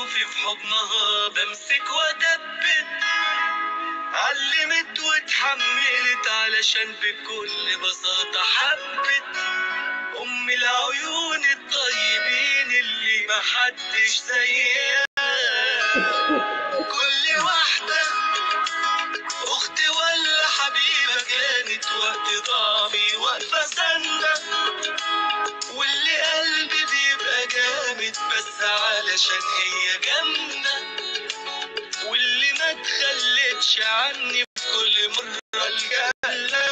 ظروفي في حضنها بمسك وادبت علمت واتحملت علشان بكل بساطة حبت أم العيون الطيبين اللي محدش زيها كل واحدة أخت ولا حبيبة كانت وقت ضعفي واقفة سندة واللي قلبي بيبقى جامد بس علشان هي جامدة واللي ما تخلتش عني في كل مرة الجنة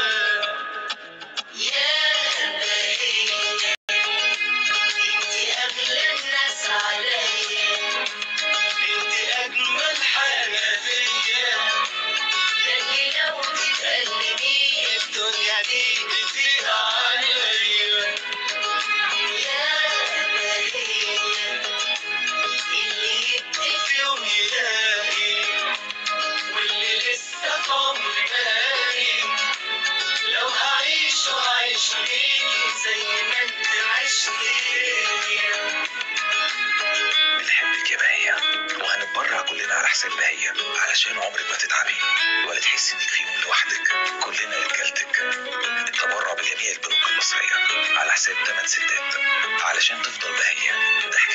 يا بهية انتي اغلى الناس عليا انت أجمل حاجة فيا لاني لو تتألمي الدنيا دي بتضيق عليا يا بهية اللي يبقى في يوم يلاقي واللي لسه في عمري باقي لو هعيش وهعيش ليكي زي ما انت عشتي بنحبك يا بهية وهنتبرع كلنا على حساب بهية علشان عمرك ما تتعبي ولا تحسي انك في يوم لوحدك كلنا رجالتك التبرع بجميع البنوك المصرية على حساب 8 ستات علشان تفضل بهية ضحكة